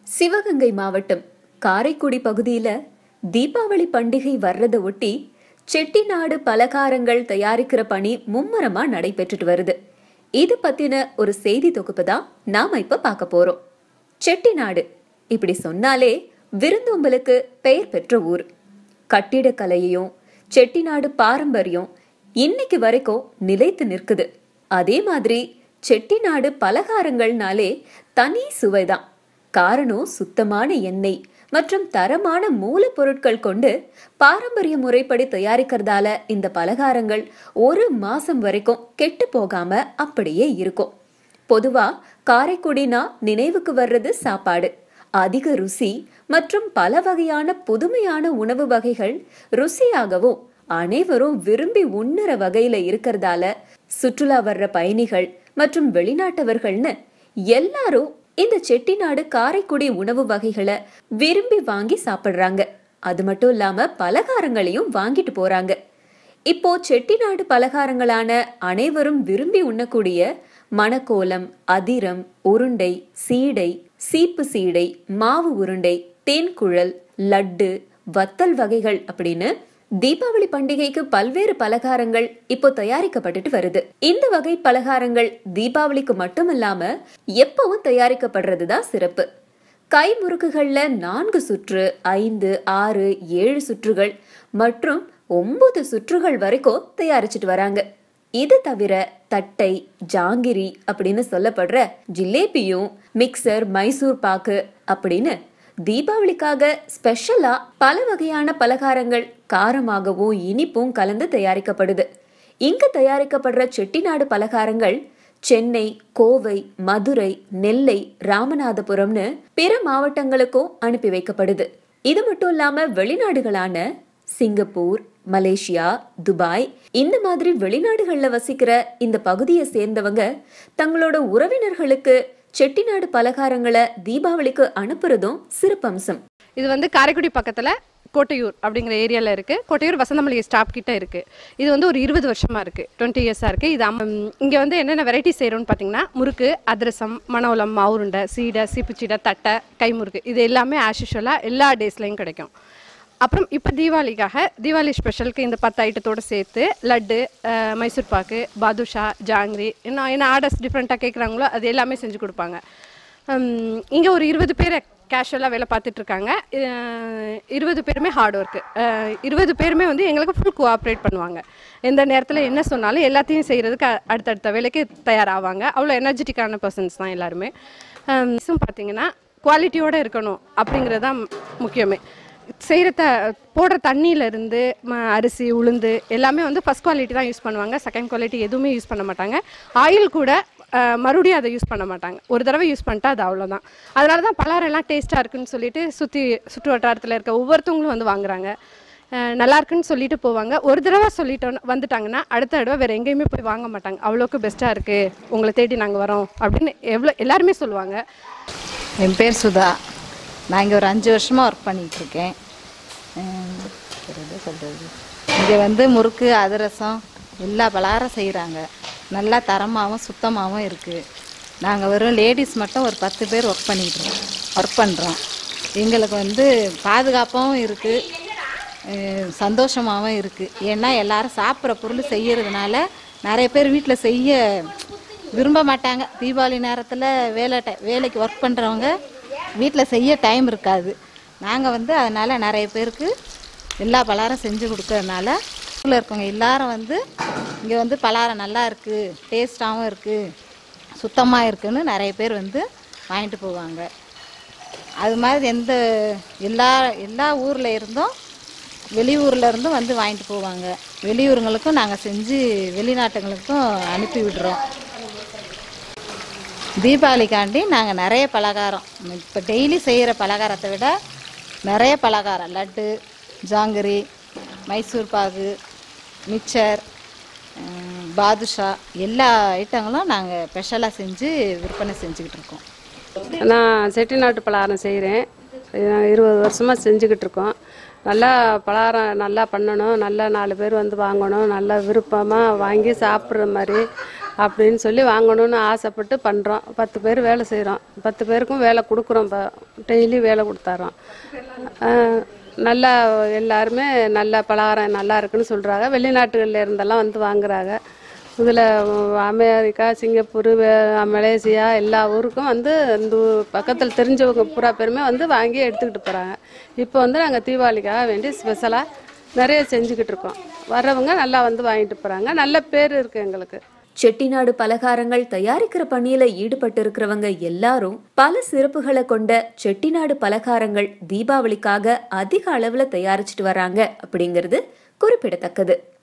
சிவகங்கை மாவட்டம் காரைக்குடி பகுதியில தீபாவளி பண்டிகை வர்றதை ஒட்டி செட்டிநாடு பலகாரங்கள் தயாரிக்கிற பணி மும்முரமா நடைபெற்றுட்டு வருது இது பத்தின ஒரு செய்தி தொகுப்பு தான் நாம இப்ப பார்க்க போறோம் செட்டிநாடு இப்படி சொன்னாலே விருந்தோம்பலுக்கு பெயர் பெற்ற ஊர் கட்டிடக்கலையையும் செட்டிநாடு பாரம்பரியம் இன்னைக்கு வரைக்கும் நிலைத்து நிற்குது அதே மாதிரி செட்டிநாடு பலகாரங்கள்னாலே தனி சுவைதான் காரணம் சுத்தமான எண்ணெய் மற்றும் தரமான மூலப்பொருட்கள் கொண்டு பாரம்பரிய முறைப்படி தயாரிக்கிறதால இந்த பலகாரங்கள் ஒரு மாசம் வரைக்கும் கெட்டு போகாம அப்படியே இருக்கும் பொதுவா காரைக்குடினா நினைவுக்கு வர்றது சாப்பாடு அதிக ருசி மற்றும் பல வகையான புதுமையான உணவு வகைகள் ருசியாகவும் அனைவரும் விரும்பி உண்ணுற வகையில இருக்கிறதால சுற்றுலா வர்ற பயணிகள் மற்றும் வெளிநாட்டவர்கள்னு எல்லாரும் இந்த செட்டிநாடு காரைக்குடி உணவு வகைகளை விரும்பி வாங்கி சாப்பிடுறாங்க அது மட்டும் இல்லாம பலகாரங்களையும் வாங்கிட்டு போறாங்க இப்போ செட்டிநாடு பலகாரங்களான அனைவரும் விரும்பி உண்ணக்கூடிய மணக்கோலம் அதிரம் உருண்டை சீடை சீப்பு சீடை மாவு உருண்டை தேன்குழல் லட்டு வத்தல் வகைகள் அப்படின்னு தீபாவளி பண்டிகைக்கு பல்வேறு பலகாரங்கள் இப்போ தயாரிக்கப்பட்டுட்டு வருது இந்த வகை பலகாரங்கள் தீபாவளிக்கு மட்டுமல்லாம எப்பவும் தயாரிக்கப்படுறதுதான் சிறப்பு கை முறுக்குகள்ல நான்கு சுற்று ஐந்து ஆறு ஏழு சுற்றுகள் மற்றும் ஒன்பது சுற்றுகள் வரைக்கும் தயாரிச்சிட்டு வராங்க இது தவிர தட்டை ஜாங்கிரி அப்படின்னு சொல்லப்படுற ஜிலேபியும் மிக்சர் மைசூர் பாக்கு அப்படின்னு தீபாவளிக்காக ஸ்பெஷலா பல வகையான பலகாரங்கள் காரமாகவும் இனிப்பும் கலந்து தயாரிக்கப்படுது இங்க தயாரிக்கப்படுற செட்டிநாடு பலகாரங்கள் சென்னை கோவை மதுரை நெல்லை ராமநாதபுரம்னு பிற மாவட்டங்களுக்கும் அனுப்பி வைக்கப்படுது இது மட்டும் இல்லாம வெளிநாடுகளான சிங்கப்பூர் மலேசியா துபாய் இந்த மாதிரி வெளிநாடுகள்ல வசிக்கிற இந்த பகுதியை சேர்ந்தவங்க தங்களோட உறவினர்களுக்கு செட்டிநாடு பலகாரங்களை தீபாவளிக்கு அனுப்புறதும் சிறப்பம்சம் இது வந்து காரைக்குடி பக்கத்தில் கோட்டையூர் அப்படிங்கிற ஏரியாவில் இருக்குது கோட்டையூர் வசந்தமளிகை ஸ்டாப் கிட்ட இருக்குது இது வந்து ஒரு இருபது வருஷமாக இருக்குது டுவெண்ட்டி இயர்ஸாக இருக்குது இது இங்கே வந்து என்னென்ன வெரைட்டி செய்கிறோன்னு பார்த்தீங்கன்னா முறுக்கு அதிரசம் மணவளம் மாவுருண்டை சீடை சீப்புச்சீடை தட்டை கைமுறுக்கு இது எல்லாமே ஆஷிஷுவலாக எல்லா டேஸ்லையும் கிடைக்கும் அப்புறம் இப்போ தீபாவளிக்காக தீபாவளி ஸ்பெஷலுக்கு இந்த பத்து ஐட்டத்தோடு சேர்த்து லட்டு அஹ், மைசூர் பாக்கு பாதுஷா ஜாங்கிரி என்ன என்ன ஆர்டர்ஸ் டிஃப்ரெண்ட்டாக கேட்குறாங்களோ அது எல்லாமே செஞ்சு கொடுப்பாங்க இங்கே ஒரு இருபது பேர் கேஷுவலாக வேலை பார்த்துட்டு இருக்காங்க அஹ், இருபது பேருமே ஹார்ட் ஒர்க்கு இருபது பேருமே வந்து எங்களுக்கு ஃபுல் கோஆப்ரேட் பண்ணுவாங்க எந்த நேரத்தில் என்ன சொன்னாலும் எல்லாத்தையும் செய்கிறதுக்கு அ- அடுத்தடுத்த வேலைக்கு தயாராவாங்க அவ்வளோ எனர்ஜெட்டிக்கான பர்சன்ஸ் தான் எல்லாருமே மிஸ்ஸும் பார்த்தீங்கன்னா குவாலிட்டியோடு இருக்கணும் அப்படிங்கிறது தான் முக்கியமே செய்கிற த போடுற தண்ணியிலேருந்து அரிசி உளுந்து எல்லாமே வந்து ஃபஸ்ட் குவாலிட்டி தான் யூஸ் பண்ணுவாங்க செகண்ட் குவாலிட்டி எதுவுமே யூஸ் பண்ண மாட்டாங்க ஆயில் கூட அஹ், மறுபடியும் அதை யூஸ் பண்ண மாட்டாங்க ஒரு தடவை யூஸ் பண்ணிட்டா அது அவ்வளோதான் அதனால தான் பலகாரம் எல்லாம் டேஸ்ட்டாக இருக்குன்னு சொல்லிட்டு சுற்றி சுற்று வட்டாரத்தில் இருக்க ஒவ்வொருத்தவங்களும் வந்து வாங்குறாங்க அஹ், நல்லா இருக்குன்னு சொல்லிட்டு போவாங்க ஒரு தடவை சொல்லிட்டோம் வந்துட்டாங்கன்னா அடுத்த தடவை வேறு எங்கேயுமே போய் வாங்க மாட்டாங்க அவ்வளோக்கு பெஸ்ட்டாக இருக்குது உங்களை தேடி நாங்கள் வரோம் அப்படின்னு எவ்வளோ எல்லாருமே சொல்லுவாங்க என் பேர் சுதா நான் இங்கே ஒரு அஞ்சு வருஷமாக ஒர்க் பண்ணிகிட்ருக்கேன் சொல்கிறது இங்கே வந்து முறுக்கு அதிரசம் எல்லா பலகாரம் செய்கிறாங்க நல்லா தரமாகவும் சுத்தமாகவும் இருக்குது நாங்கள் வெறும் லேடிஸ் மட்டும் ஒரு பத்து பேர் ஒர்க் பண்ணிக்கிட்டு இருக்கோம் ஒர்க் பண்ணுறோம் எங்களுக்கு வந்து பாதுகாப்பாகவும் இருக்குது சந்தோஷமாகவும் இருக்குது ஏன்னா எல்லாரும் சாப்பிட்ற பொருள் செய்யறதுனால நிறைய பேர் வீட்டில் செய்ய விரும்ப மாட்டாங்க தீபாவளி நேரத்தில் வேலை டை வேலைக்கு ஒர்க் பண்ணுறவங்க வீட்டில் செய்ய டைம் இருக்காது நாங்கள் வந்து அதனால் நிறைய பேருக்கு எல்லா பலகாரம் செஞ்சு கொடுக்கறதுனால ஊரில் இருக்கவங்க எல்லாரும் வந்து இங்கே வந்து பலகாரம் நல்லா இருக்குது டேஸ்ட்டாகவும் இருக்குது சுத்தமாக இருக்குன்னு நிறைய பேர் வந்து வாங்கிட்டு போவாங்க அது மாதிரி எந்த எல்லா எல்லா ஊரில் இருந்தும் வெளியூர்ல இருந்தும் வந்து வாங்கிட்டு போவாங்க வெளியூருங்களுக்கும் நாங்கள் செஞ்சு வெளிநாட்டுங்களுக்கும் அனுப்பி விடுறோம் தீபாவளிக்காண்டி நாங்கள் நிறைய பலகாரம் இப்போ டெய்லி செய்கிற பலகாரத்தை விட நிறைய பலகாரம் லட்டு ஜாங்கிரி மைசூர் பாகு மிச்சர் அஹ், பாதுஷா எல்லா ஐட்டங்களும் நாங்கள் ஸ்பெஷலாக செஞ்சு விற்பனை செஞ்சுக்கிட்டு இருக்கோம் நான் செட்டிநாட்டு பலகாரம் செய்கிறேன் இருபது வருஷமாக செஞ்சுக்கிட்டு இருக்கோம் நல்லா பலகாரம் நல்லா பண்ணணும் நல்லா நாலு பேர் வந்து வாங்கணும் நல்லா விருப்பமாக வாங்கி சாப்பிட்ற மாதிரி அப்படின்னு சொல்லி வாங்கணும்னு ஆசைப்பட்டு பண்ணுறோம் பத்து பேர் வேலை செய்கிறோம் பத்து பேருக்கும் வேலை கொடுக்குறோம் இப்போ டெய்லி வேலை கொடுத்தாரோம் ஆஹ் நல்லா எல்லாருமே நல்ல பலகாரம் நல்லா இருக்குன்னு சொல்கிறாங்க வெளிநாட்டுகளில் இருந்தெல்லாம் வந்து வாங்குறாங்க இதில் அமெரிக்கா சிங்கப்பூர் வே- மலேசியா எல்லா ஊருக்கும் வந்து இந்த ஊ- பக்கத்தில் தெரிஞ்சவங்க பூரா பேருமே வந்து வாங்கி எடுத்துக்கிட்டு போகிறாங்க இப்போ வந்து நாங்கள் தீபாவளிக்காக வேண்டி ஸ்பெஷலாக நிறைய செஞ்சுக்கிட்டு இருக்கோம் வர்றவங்க நல்லா வந்து வாங்கிட்டு போகிறாங்க நல்ல பேர் இருக்குது எங்களுக்கு செட்டிநாடு பலகாரங்கள் தயாரிக்கிற பணியில ஈடுபட்டு இருக்கிறவங்க எல்லாரும் பல சிறப்புகளை கொண்ட செட்டிநாடு பலகாரங்கள் தீபாவளிக்காக அதிக அளவுல தயாரிச்சிட்டு வராங்க அப்படிங்கிறது குறிப்பிடத்தக்கது